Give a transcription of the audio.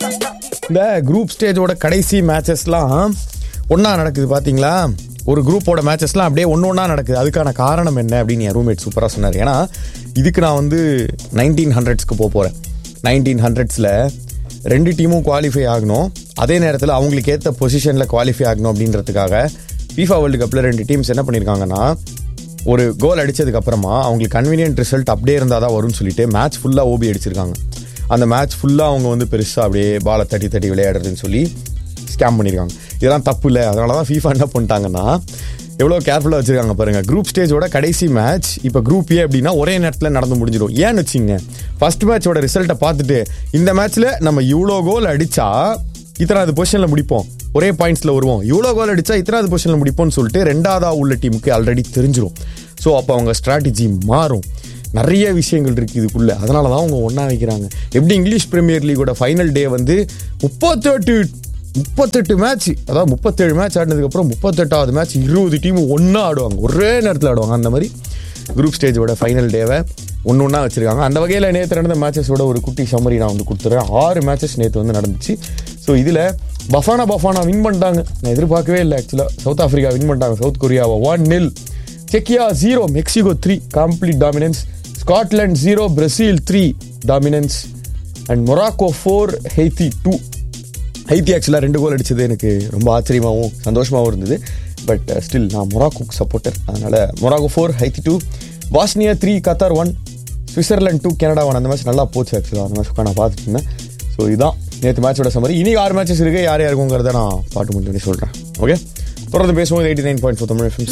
இந்த குரூப் ஸ்டேஜோட கடைசி மேட்சஸ்லாம் ஒன்றா நடக்குது பார்த்தீங்களா ஒரு குரூப்போட மேட்சஸ்லாம் அப்படியே ஒன்று ஒன்றா நடக்குது அதுக்கான காரணம் என்ன அப்படின்னு என் ரூம்மேட் சூப்பராக சொன்னார் ஏன்னா இதுக்கு நான் வந்து நைன்டீன் ஹண்ட்ரட்ஸ்க்கு போக போகிறேன் நைன்டீன் ஹண்ட்ரட்ஸில் ரெண்டு டீமும் குவாலிஃபை ஆகணும் அதே நேரத்தில் அவங்களுக்கு ஏற்ற பொசிஷனில் குவாலிஃபை ஆகணும் அப்படின்றதுக்காக FIFA வேர்ல்டு கப்பில் ரெண்டு டீம்ஸ் என்ன பண்ணியிருக்காங்கன்னா ஒரு கோல் அடிச்சதுக்கு அப்புறமா அவங்களுக்கு கன்வீனியன்ட் ரிசல்ட் அப்படியே இருந்தால் தான் வரும்னு சொல்லிட்டு மேட்ச் ஃபுல்லாக ஓபி அடிச்சிருக்காங்க அந்த மேட்ச் ஃபுல்லாக அவங்க வந்து பெருசாக அப்படியே பாலை தட்டி தட்டி விளையாடுறதுன்னு சொல்லி ஸ்கேம் பண்ணியிருக்காங்க இதெல்லாம் தப்பு இல்லை அதனால தான் ஃபீஃபா என்ன பண்ணிட்டாங்கன்னா எவ்வளோ கேர்ஃபுல்லாக வச்சிருக்காங்க பாருங்க குரூப் ஸ்டேஜோட கடைசி மேட்ச் இப்போ குரூப் ஏ அப்படின்னா ஒரே நேரத்தில் நடந்து முடிஞ்சிடும் ஏன்னு வச்சிங்க ஃபர்ஸ்ட் மேட்சோட ரிசல்ட்டை பார்த்துட்டு இந்த மேட்ச்சில் நம்ம இவ்வளோ கோல் அடிச்சா இத்தனாவது பொசிஷனில் முடிப்போம் ஒரே பாயிண்ட்ஸில் வருவோம் இவ்வளோ கோல் அடிச்சா இத்தனாவது பொசிஷனில் முடிப்போம்னு சொல்லிட்டு ரெண்டாவதா உள்ள டீமுக்கு ஆல்ரெடி தெரிஞ்சிடும் ஸோ அப்போ அவங்க ஸ்ட்ராட்டஜி மாறும் நிறைய விஷயங்கள் இருக்குது இதுக்குள்ள அதனால தான் அவங்க ஒன்றா வைக்கிறாங்க எப்படி இங்கிலீஷ் பிரீமியர் லீகோட ஃபைனல் டே வந்து முப்பத்தெட்டு முப்பத்தெட்டு மேட்ச் அதாவது முப்பத்தேழு மேட்ச் ஆடினதுக்கப்புறம் முப்பத்தெட்டாவது மேட்ச் இருபது டீம் ஒன்றா ஆடுவாங்க ஒரே நேரத்தில் ஆடுவாங்க அந்த மாதிரி குரூப் ஸ்டேஜோட ஃபைனல் டேவை ஒன்று ஒன்றா வச்சிருக்காங்க அந்த வகையில் நேற்று நடந்த மேட்சஸோட ஒரு குட்டி சம்மரி நான் வந்து கொடுத்துறேன் ஆறு மேட்சஸ் நேற்று வந்து நடந்துச்சு ஸோ இதில் பஃபானா பஃபானா வின் பண்ணிட்டாங்க நான் எதிர்பார்க்கவே இல்லை ஆக்சுவலாக சவுத் ஆஃப்ரிக்கா வின் பண்ணிட்டாங்க சவுத் கொரியாவை ஒன் நில் செக்கியா zero Mexico three complete dominance Scotland zero Brazil three dominance and Morocco four Haiti two Haiti ஆக்சுவலாக ரெண்டு கோல் அடிச்சது எனக்கு ரொம்ப ஆச்சரியமாகவும் சந்தோஷமாகவும் இருந்தது பட் ஸ்டில் நான் மொராக்கோக்கு சப்போர்ட்டர் அதனால் Morocco four Haiti two Bosnia three Qatar one Switzerland two Canada one அந்த மேட்ச் நல்லா போச்சு ஆக்சுவலாக அந்த மேட்ச் நான் பார்த்துட்டு இருந்தேன் ஸோ இதுதான் நேற்று மேட்சோட சம்மரி இன்னைக்கு ஆறு மேட்சஸ் இருக்குது யார் யாருக்குங்கிறத நான் பாட்டு முடிஞ்சு சொல்கிறேன் ஓகே தொடர்ந்து பேசுவோம் eighty nine point four Tamil FM